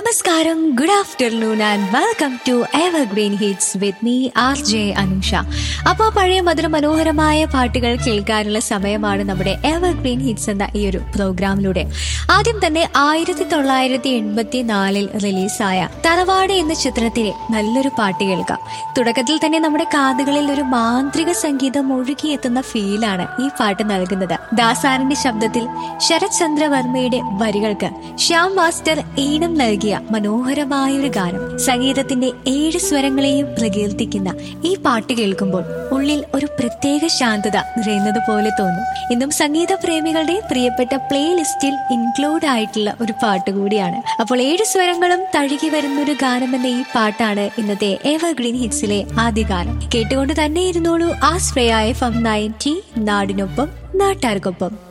നമസ്കാരം good afternoon and welcome to evergreen hits with me R J Anusha അപ്പോൾ പഴയ മധുര മനോഹരമായ പാട്ടുകൾ കേൾക്കാനുള്ള സമയമാണ് നമ്മുടെ എവർഗ്രീൻ ഹിറ്റ്സ് എന്ന ഈ ഒരു പ്രോഗ്രാമിലൂടെ ആദ്യം തന്നെ ആയിരത്തി തൊള്ളായിരത്തി എൺപത്തി നാലിൽ റിലീസായ തറവാട് എന്ന ചിത്രത്തിലെ നല്ലൊരു പാട്ട് കേൾക്കാം തുടക്കത്തിൽ തന്നെ നമ്മുടെ കാതുകളിൽ ഒരു മാന്ത്രിക സംഗീതം ഒഴുകിയെത്തുന്ന ഫീലാണ് ഈ പാട്ട് നൽകുന്നത് ദാസാറിന്റെ ശബ്ദത്തിൽ ശരത് ചന്ദ്രവർമ്മയുടെ വരികൾക്ക് ശ്യാം മാസ്റ്റർ ഈണം നൽകിയ മനോഹരമായൊരു ഗാനം സംഗീതത്തിന്റെ ഏഴ് സ്വരങ്ങളെയും പ്രകീർത്തിക്കുന്ന ഈ പാട്ട് കേൾക്കുമ്പോൾ ഉള്ളിൽ ഒരു പ്രത്യേക ശാന്തത നിറയുന്നത് പോലെ തോന്നും ഇന്നും സംഗീത പ്രേമികളുടെ പ്രിയപ്പെട്ട പ്ലേലിസ്റ്റിൽ ഇൻക്ലൂഡ് ആയിട്ടുള്ള ഒരു പാട്ട് കൂടിയാണ് അപ്പോൾ ഏഴ് സ്വരങ്ങളും തഴുകി വരുന്ന ഒരു ഗാനം എന്ന ഈ പാട്ടാണ് ഇന്നത്തെ എവർഗ്രീൻ ഹിറ്റ്സിലെ ആദ്യ ഗാനം കേട്ടുകൊണ്ട് തന്നെ ഇരുന്നോളൂ ആ ശ്രേയ എഫ് എം നയൻറ്റി നാടിനൊപ്പം നാട്ടാർക്കൊപ്പം